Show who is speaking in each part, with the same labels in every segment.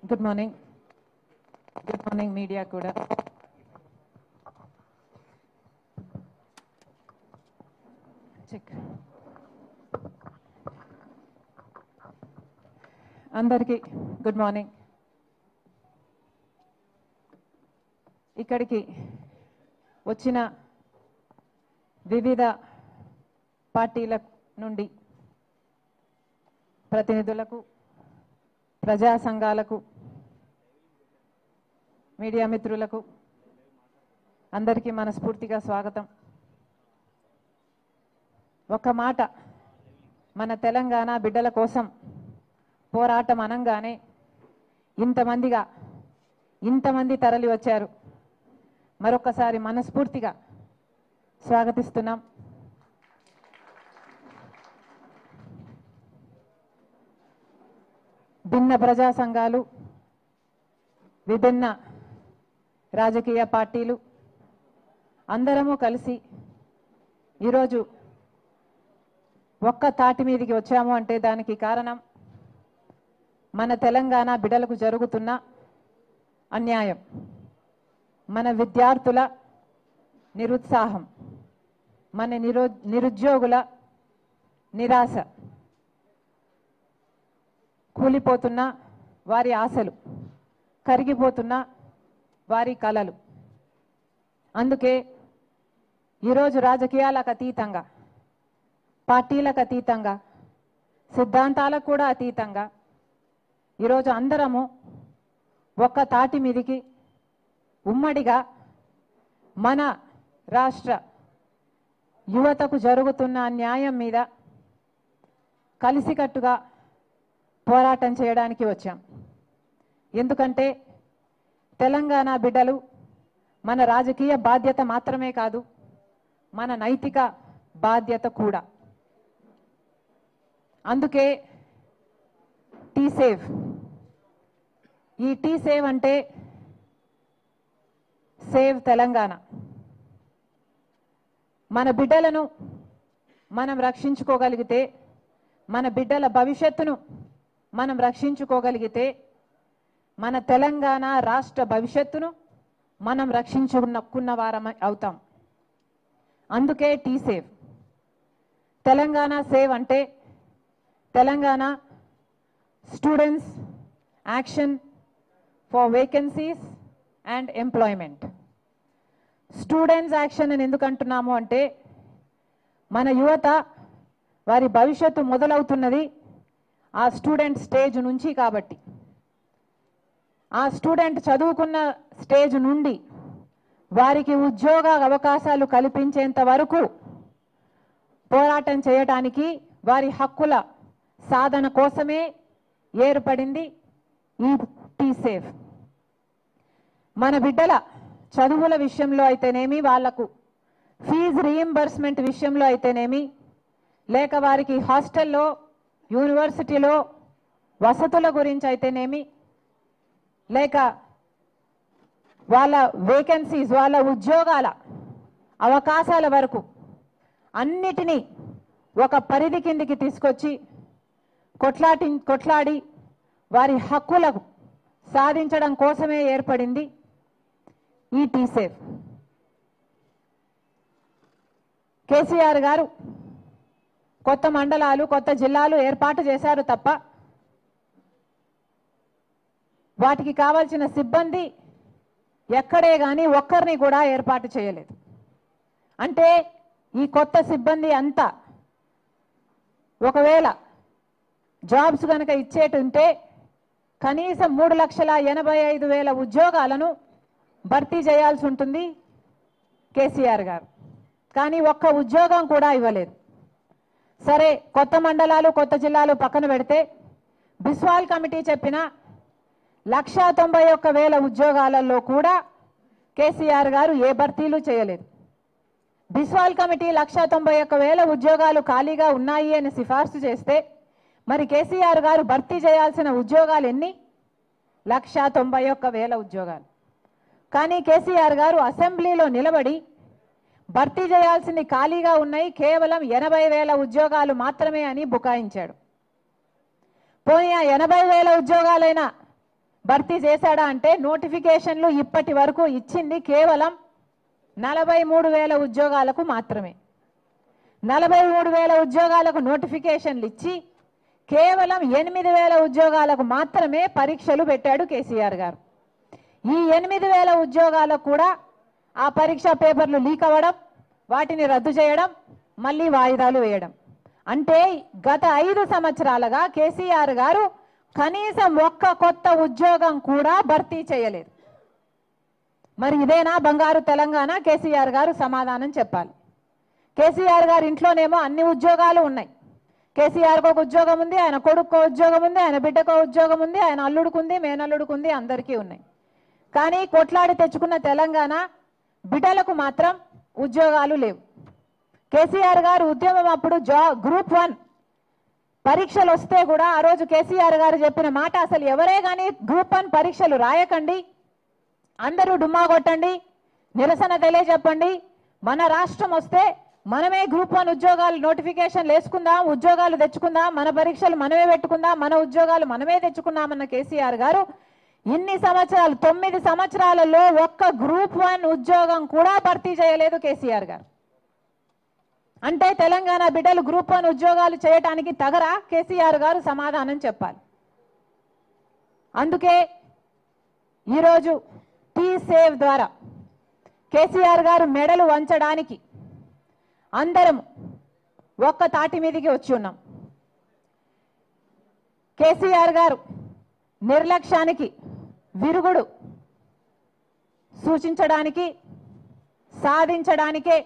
Speaker 1: good morning good morning media కూడా check అందరికీ good morning ఇక్కడికి వచ్చిన వివిధ పార్టీల నుండి ప్రతినిధులకు ప్రజా సంఘాలకు మీడియా మిత్రులకు అందరికీ మనస్ఫూర్తిగా స్వాగతం ఒక మాట మన తెలంగాణ బిడ్డల కోసం పోరాటం అనంగానే ఇంతమందిగా ఇంతమంది తరలి వచ్చారు మరొకసారి మనస్ఫూర్తిగా స్వాగతిస్తున్నాం భిన్న ప్రజా సంఘాలు విభిన్న రాజకీయ పార్టీలు అందరము కలిసి ఈరోజు ఒక్క తాటి మీదికి వచ్చాము అంటే దానికి కారణం మన తెలంగాణ బిడ్డలకు జరుగుతున్న అన్యాయం మన విద్యార్థుల నిరుత్సాహం మన నిరో నిరుద్యోగుల నిరాశ కూలిపోతున్న వారి ఆశలు కరిగిపోతున్న వారి కలలు అందుకే ఈరోజు రాజకీయాలకు అతీతంగా పార్టీలకు అతీతంగా సిద్ధాంతాలకు కూడా అతీతంగా ఈరోజు అందరము ఒక్క తాటి మీదికి ఉమ్మడిగా మన రాష్ట్ర యువతకు జరుగుతున్న అన్యాయం మీద కలిసికట్టుగా పోరాటం చేయడానికి వచ్చాం ఎందుకంటే తెలంగాణ బిడ్డలు మన రాజకీయ బాధ్యత మాత్రమే కాదు మన నైతిక బాధ్యత కూడా అందుకే టీ సేవ్ ఈ టీ సేవ్ అంటే సేవ్ తెలంగాణ మన బిడ్డలను మనం రక్షించుకోగలిగితే మన బిడ్డల భవిష్యత్తును మనం రక్షించుకోగలిగితే మన తెలంగాణ రాష్ట్ర భవిష్యత్తును మనం రక్షించుకున్న వారం అవుతాం అందుకే టీ సేవ్ తెలంగాణ సేవ్ అంటే Telangana students action for vacancies and employment students action అని ఎందుకు అంటున్నాము అంటే మన యువత వారి భవిష్యత్తు మొదలవుతున్నది ఆ స్టూడెంట్ స్టేజ్ నుంచి కాబట్టి ఆ స్టూడెంట్ చదువుకున్న స్టేజ్ నుండి వారికి ఉద్యోగ అవకాశాలు కల్పించేంత వరకు పోరాటం చేయటానికి వారి హక్కుల సాధన కోసమే ఏర్పడింది ఈ టీ సేఫ్ మన బిడ్డల చదువుల విషయంలో అయితేనేమి వాళ్లకు ఫీజు రీయింబర్స్మెంట్ విషయంలో అయితేనేమి లేక వారికి హాస్టల్లో యూనివర్సిటీలో వసతుల గురించి అయితేనేమి లేక వాళ్ళ వేకెన్సీస్ వాళ్ళ ఉద్యోగాల అవకాశాల వరకు అన్నిటినీ ఒక పరిధి కిందికి తీసుకొచ్చి కొట్లాటి కొట్లాడి వారి హక్కులకు సాధించడం కోసమే ఏర్పడింది ఈ టీసేఫ్ కేసీఆర్ గారు కొత్త మండలాలు కొత్త జిల్లాలు ఏర్పాటు చేశారు తప్ప వాటికి కావాల్సిన సిబ్బంది ఎక్కడే కానీ ఒక్కరిని కూడా ఏర్పాటు చేయలేదు అంటే ఈ కొత్త సిబ్బంది అంతా ఒకవేళ జాబ్స్ కనుక ఇచ్చేటుంటే కనీసం మూడు లక్షల ఎనభై ఐదు వేల ఉద్యోగాలను భర్తీ చేయాల్సి ఉంటుంది కేసీఆర్ గారు కానీ ఒక్క ఉద్యోగం కూడా ఇవ్వలేదు సరే కొత్త మండలాలు కొత్త జిల్లాలు పక్కన పెడితే బిస్వాల్ కమిటీ చెప్పిన లక్షా తొంభై ఒక్క వేల ఉద్యోగాలలో కూడా కేసీఆర్ గారు ఏ భర్తీలు చేయలేదు బిస్వాల్ కమిటీ లక్షా తొంభై ఒక్క వేల ఉద్యోగాలు ఖాళీగా ఉన్నాయి అని సిఫార్సు చేస్తే మరి కేసీఆర్ గారు భర్తీ చేయాల్సిన ఉద్యోగాలు ఎన్ని లక్షా తొంభై ఒక్క వేల ఉద్యోగాలు కానీ కేసీఆర్ గారు అసెంబ్లీలో నిలబడి భర్తీ చేయాల్సింది ఖాళీగా ఉన్నాయి కేవలం ఎనభై వేల ఉద్యోగాలు మాత్రమే అని బుకాయించాడు పోనీ ఆ ఎనభై వేల ఉద్యోగాలైనా భర్తీ చేశాడా అంటే నోటిఫికేషన్లు ఇప్పటి వరకు ఇచ్చింది కేవలం నలభై మూడు వేల ఉద్యోగాలకు మాత్రమే నలభై మూడు వేల ఉద్యోగాలకు నోటిఫికేషన్లు ఇచ్చి కేవలం ఎనిమిది వేల ఉద్యోగాలకు మాత్రమే పరీక్షలు పెట్టాడు కేసీఆర్ గారు ఈ ఎనిమిది వేల ఉద్యోగాలకు కూడా ఆ పరీక్షా పేపర్లు లీక్ అవ్వడం వాటిని రద్దు చేయడం మళ్ళీ వాయిదాలు వేయడం అంటే గత ఐదు సంవత్సరాలుగా కేసీఆర్ గారు కనీసం ఒక్క కొత్త ఉద్యోగం కూడా భర్తీ చేయలేదు మరి ఇదేనా బంగారు తెలంగాణ కేసీఆర్ గారు సమాధానం చెప్పాలి కేసీఆర్ గారి ఇంట్లోనేమో అన్ని ఉద్యోగాలు ఉన్నాయి కేసీఆర్కి ఒక ఉద్యోగం ఉంది ఆయన కొడుకు ఉద్యోగం ఉంది ఆయన బిడ్డకు ఉద్యోగం ఉంది ఆయన అల్లుడికి ఉంది మేనల్లుడికి ఉంది అందరికీ ఉన్నాయి కానీ కొట్లాడి తెచ్చుకున్న తెలంగాణ బిడ్డలకు మాత్రం ఉద్యోగాలు లేవు కేసీఆర్ గారు ఉద్యమం అప్పుడు జా గ్రూప్ వన్ పరీక్షలు వస్తే కూడా ఆ రోజు కేసీఆర్ గారు చెప్పిన మాట అసలు ఎవరే కానీ గ్రూప్ వన్ పరీక్షలు రాయకండి అందరూ డుమ్మా కొట్టండి నిరసన తెలియజెప్పండి మన రాష్ట్రం వస్తే మనమే గ్రూప్ వన్ ఉద్యోగాలు నోటిఫికేషన్లు వేసుకుందాం ఉద్యోగాలు తెచ్చుకుందాం మన పరీక్షలు మనమే పెట్టుకుందాం మన ఉద్యోగాలు మనమే తెచ్చుకుందామన్న కేసీఆర్ గారు ఇన్ని సంవత్సరాలు తొమ్మిది సంవత్సరాలలో ఒక్క గ్రూప్ వన్ ఉద్యోగం కూడా భర్తీ చేయలేదు కేసీఆర్ గారు అంటే తెలంగాణ బిడ్డలు గ్రూప్ వన్ ఉద్యోగాలు చేయటానికి తగరా కేసీఆర్ గారు సమాధానం చెప్పాలి అందుకే ఈరోజు టీ సేవ్ ద్వారా కేసీఆర్ గారు మెడలు వంచడానికి అందరం ఒక్క తాటి మీదికి వచ్చి ఉన్నాం కేసీఆర్ గారు నిర్లక్ష్యానికి విరుగుడు సూచించడానికి సాధించడానికే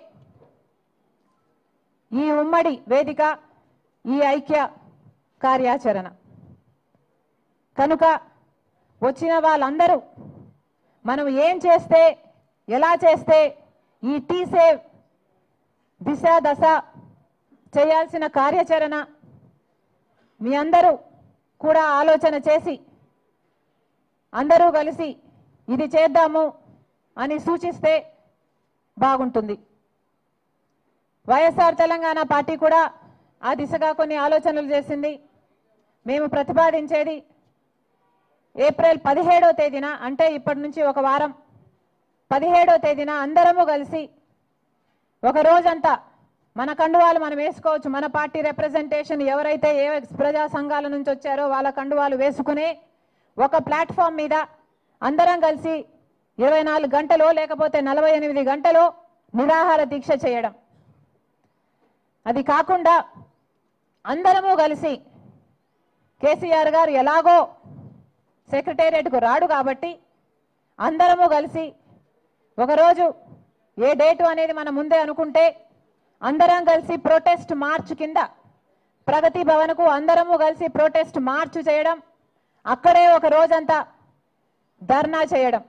Speaker 1: ఈ ఉమ్మడి వేదిక ఈ ఐక్య కార్యాచరణ కనుక వచ్చిన వాళ్ళందరూ మనం ఏం చేస్తే ఎలా చేస్తే ఈ టీ సేవ్ దిశ దశ చేయాల్సిన కార్యాచరణ మీ అందరూ కూడా ఆలోచన చేసి అందరూ కలిసి ఇది చేద్దాము అని సూచిస్తే బాగుంటుంది వైఎస్ఆర్ తెలంగాణ పార్టీ కూడా ఆ దిశగా కొన్ని ఆలోచనలు చేసింది మేము ప్రతిపాదించేది ఏప్రిల్ పదిహేడో తేదీన అంటే ఇప్పటి నుంచి ఒక వారం పదిహేడో తేదీన అందరము కలిసి ఒక రోజంతా మన కండువాలు మనం వేసుకోవచ్చు మన పార్టీ రిప్రజెంటేషన్ ఎవరైతే ఏ ప్రజా సంఘాల నుంచి వచ్చారో వాళ్ళ కండువాలు వేసుకునే ఒక ప్లాట్ఫామ్ మీద అందరం కలిసి ఇరవై నాలుగు గంటలో లేకపోతే నలభై ఎనిమిది గంటలో నిరాహార దీక్ష చేయడం అది కాకుండా అందరము కలిసి కేసీఆర్ గారు ఎలాగో సెక్రటేరియట్కు రాడు కాబట్టి అందరము కలిసి ఒకరోజు ఏ డేటు అనేది మనం ముందే అనుకుంటే అందరం కలిసి ప్రొటెస్ట్ మార్చ్ కింద ప్రగతి భవన్కు అందరము కలిసి ప్రొటెస్ట్ మార్చ్ చేయడం అక్కడే ఒక రోజంతా ధర్నా చేయడం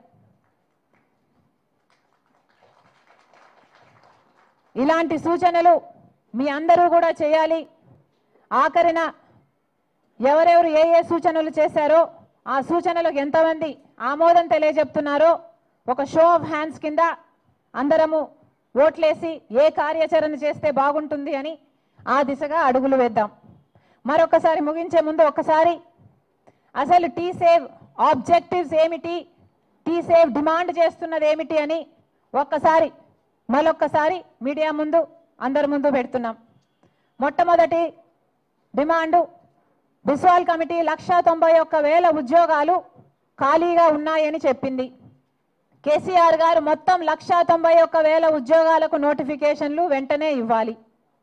Speaker 1: ఇలాంటి సూచనలు మీ అందరూ కూడా చేయాలి ఆఖరిన ఎవరెవరు ఏ ఏ సూచనలు చేశారో ఆ సూచనలకు ఎంతమంది ఆమోదం తెలియజెప్తున్నారో ఒక షో ఆఫ్ హ్యాండ్స్ కింద అందరము ఓట్లేసి ఏ కార్యాచరణ చేస్తే బాగుంటుంది అని ఆ దిశగా అడుగులు వేద్దాం మరొకసారి ముగించే ముందు ఒకసారి అసలు టీ సేవ్ ఆబ్జెక్టివ్స్ ఏమిటి టీ సేవ్ డిమాండ్ చేస్తున్నది ఏమిటి అని ఒక్కసారి మరొక్కసారి మీడియా ముందు అందరి ముందు పెడుతున్నాం మొట్టమొదటి డిమాండు బిస్వాల్ కమిటీ లక్ష తొంభై ఒక్క వేల ఉద్యోగాలు ఖాళీగా ఉన్నాయని చెప్పింది కేసీఆర్ గారు మొత్తం లక్ష తొంభై ఒక్క వేల ఉద్యోగాలకు నోటిఫికేషన్లు వెంటనే ఇవ్వాలి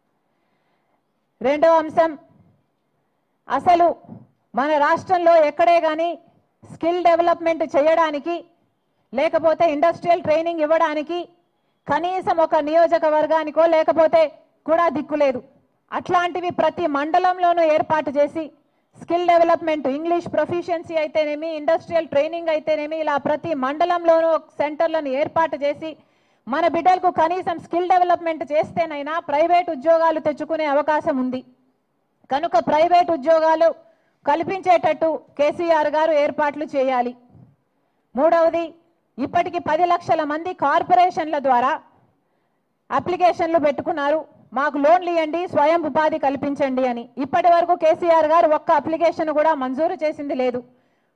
Speaker 1: రెండవ అంశం అసలు మన రాష్ట్రంలో ఎక్కడే కానీ స్కిల్ డెవలప్మెంట్ చేయడానికి లేకపోతే ఇండస్ట్రియల్ ట్రైనింగ్ ఇవ్వడానికి కనీసం ఒక నియోజకవర్గానికో లేకపోతే కూడా దిక్కులేదు అట్లాంటివి ప్రతి మండలంలోనూ ఏర్పాటు చేసి స్కిల్ డెవలప్మెంట్ ఇంగ్లీష్ ప్రొఫిషియన్సీ అయితేనేమి ఇండస్ట్రియల్ ట్రైనింగ్ అయితేనేమి ఇలా ప్రతి మండలంలోనూ సెంటర్లను ఏర్పాటు చేసి మన బిడ్డలకు కనీసం స్కిల్ డెవలప్మెంట్ చేస్తేనైనా ప్రైవేట్ ఉద్యోగాలు తెచ్చుకునే అవకాశం ఉంది కనుక ప్రైవేట్ ఉద్యోగాలు కల్పించేటట్టు కేసీఆర్ గారు ఏర్పాట్లు చేయాలి మూడవది ఇప్పటికి పది లక్షల మంది కార్పొరేషన్ల ద్వారా అప్లికేషన్లు పెట్టుకున్నారు మాకు లోన్లు ఇవ్వండి స్వయం ఉపాధి కల్పించండి అని ఇప్పటి వరకు కేసీఆర్ గారు ఒక్క అప్లికేషన్ కూడా మంజూరు చేసింది లేదు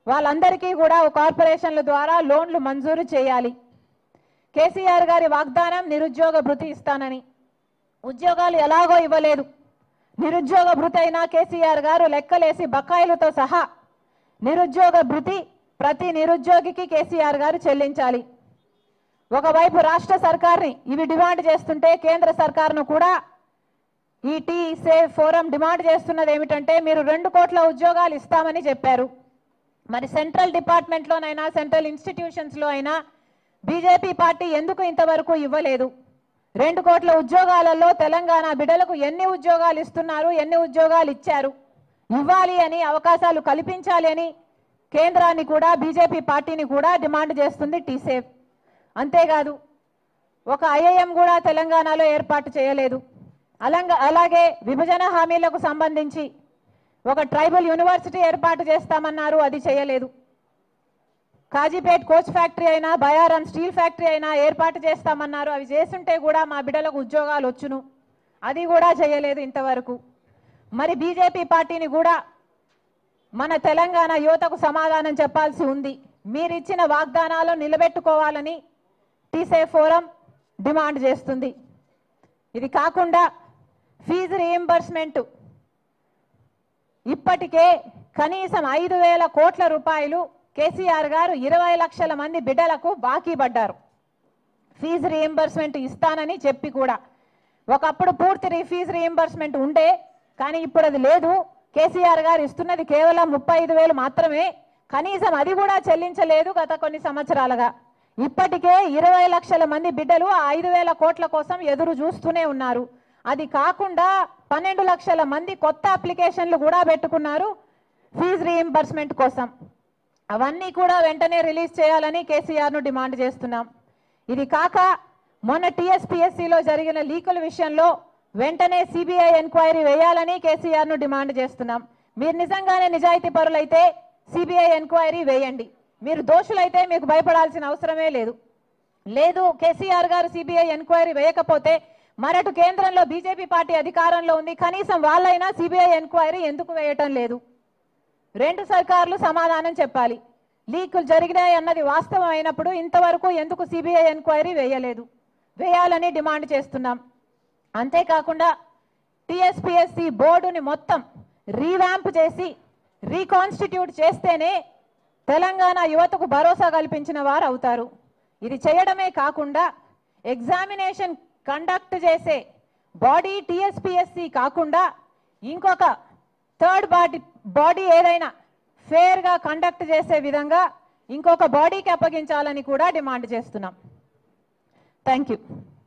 Speaker 1: వాళ్ళందరికీ కూడా కార్పొరేషన్ల ద్వారా లోన్లు మంజూరు చేయాలి కేసీఆర్ గారి వాగ్దానం నిరుద్యోగ భృతి ఇస్తానని ఉద్యోగాలు ఎలాగో ఇవ్వలేదు నిరుద్యోగ భృతి అయినా కేసీఆర్ గారు లెక్కలేసి బకాయిలతో సహా నిరుద్యోగ భృతి ప్రతి నిరుద్యోగికి కేసీఆర్ గారు చెల్లించాలి ఒకవైపు రాష్ట్ర సర్కార్ని ఇవి డిమాండ్ చేస్తుంటే కేంద్ర సర్కార్ను కూడా ఈ టీ సేవ్ ఫోరం డిమాండ్ చేస్తున్నది ఏమిటంటే మీరు రెండు కోట్ల ఉద్యోగాలు ఇస్తామని చెప్పారు మరి సెంట్రల్ డిపార్ట్మెంట్లోనైనా సెంట్రల్ ఇన్స్టిట్యూషన్స్లో అయినా బీజేపీ పార్టీ ఎందుకు ఇంతవరకు ఇవ్వలేదు రెండు కోట్ల ఉద్యోగాలలో తెలంగాణ బిడ్డలకు ఎన్ని ఉద్యోగాలు ఇస్తున్నారు ఎన్ని ఉద్యోగాలు ఇచ్చారు ఇవ్వాలి అని అవకాశాలు కల్పించాలి అని కేంద్రాన్ని కూడా బీజేపీ పార్టీని కూడా డిమాండ్ చేస్తుంది టీసేఫ్ అంతేకాదు ఒక ఐఐఎం కూడా తెలంగాణలో ఏర్పాటు చేయలేదు అలంగ అలాగే విభజన హామీలకు సంబంధించి ఒక ట్రైబల్ యూనివర్సిటీ ఏర్పాటు చేస్తామన్నారు అది చేయలేదు కాజీపేట్ కోచ్ ఫ్యాక్టరీ అయినా బయారన్ స్టీల్ ఫ్యాక్టరీ అయినా ఏర్పాటు చేస్తామన్నారు అవి చేస్తుంటే కూడా మా బిడ్డలకు ఉద్యోగాలు వచ్చును అది కూడా చేయలేదు ఇంతవరకు మరి బీజేపీ పార్టీని కూడా మన తెలంగాణ యువతకు సమాధానం చెప్పాల్సి ఉంది మీరిచ్చిన వాగ్దానాలు నిలబెట్టుకోవాలని టీసే ఫోరం డిమాండ్ చేస్తుంది ఇది కాకుండా ఫీజు రీఎంబర్స్మెంట్ ఇప్పటికే కనీసం ఐదు వేల కోట్ల రూపాయలు కేసీఆర్ గారు ఇరవై లక్షల మంది బిడ్డలకు బాకీ పడ్డారు ఫీజు రీఎంబర్స్మెంట్ ఇస్తానని చెప్పి కూడా ఒకప్పుడు పూర్తి రీ ఫీజు రీఎంబర్స్మెంట్ ఉండే కానీ ఇప్పుడు అది లేదు కేసీఆర్ గారు ఇస్తున్నది కేవలం ముప్పై ఐదు వేలు మాత్రమే కనీసం అది కూడా చెల్లించలేదు గత కొన్ని సంవత్సరాలుగా ఇప్పటికే ఇరవై లక్షల మంది బిడ్డలు ఆ ఐదు వేల కోట్ల కోసం ఎదురు చూస్తూనే ఉన్నారు అది కాకుండా పన్నెండు లక్షల మంది కొత్త అప్లికేషన్లు కూడా పెట్టుకున్నారు ఫీజు రీఎంబర్స్మెంట్ కోసం అవన్నీ కూడా వెంటనే రిలీజ్ చేయాలని కేసీఆర్ను డిమాండ్ చేస్తున్నాం ఇది కాక మొన్న టీఎస్పీఎస్సీలో జరిగిన లీకుల విషయంలో వెంటనే సిబిఐ ఎంక్వైరీ వేయాలని కేసీఆర్ను డిమాండ్ చేస్తున్నాం మీరు నిజంగానే నిజాయితీ పరులైతే సిబిఐ ఎంక్వైరీ వేయండి మీరు దోషులైతే మీకు భయపడాల్సిన అవసరమే లేదు లేదు కేసీఆర్ గారు సిబిఐ ఎంక్వైరీ వేయకపోతే మరటు కేంద్రంలో బీజేపీ పార్టీ అధికారంలో ఉంది కనీసం వాళ్ళైనా సిబిఐ ఎంక్వైరీ ఎందుకు వేయటం లేదు రెండు సర్కార్లు సమాధానం చెప్పాలి లీకులు జరిగినాయి అన్నది వాస్తవం అయినప్పుడు ఇంతవరకు ఎందుకు సిబిఐ ఎంక్వైరీ వేయలేదు వేయాలని డిమాండ్ చేస్తున్నాం అంతేకాకుండా టిఎస్పిఎస్సి బోర్డుని మొత్తం రీవ్యాంప్ చేసి రీకాన్స్టిట్యూట్ చేస్తేనే తెలంగాణ యువతకు భరోసా కల్పించిన వారు అవుతారు ఇది చేయడమే కాకుండా ఎగ్జామినేషన్ కండక్ట్ చేసే బాడీ టిఎస్పిఎస్సి కాకుండా ఇంకొక థర్డ్ బాడీ బాడీ ఏదైనా ఫేర్గా కండక్ట్ చేసే విధంగా ఇంకొక బాడీకి అప్పగించాలని కూడా డిమాండ్ చేస్తున్నాం థ్యాంక్ యూ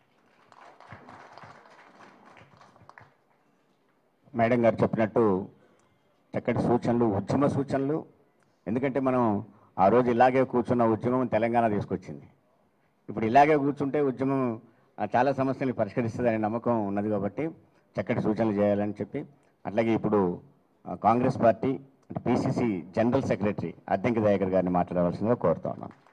Speaker 2: మేడం గారు చెప్పినట్టు చక్కటి సూచనలు ఉద్యమ సూచనలు ఎందుకంటే మనం ఆ రోజు ఇలాగే కూర్చున్న ఉద్యమం తెలంగాణ తీసుకొచ్చింది ఇప్పుడు ఇలాగే కూర్చుంటే ఉద్యమం ఆ, చాలా సమస్యలు పరిష్కరిస్తుందనే నమ్మకం ఉన్నది కాబట్టి చక్కటి సూచనలు చేయాలని చెప్పి అట్లాగే ఇప్పుడు ఆ, Congress party PCC general secretary Addanki Dayakar గారిని మాట్లాడవలసిందిగా కోరుతా ఉన్నాను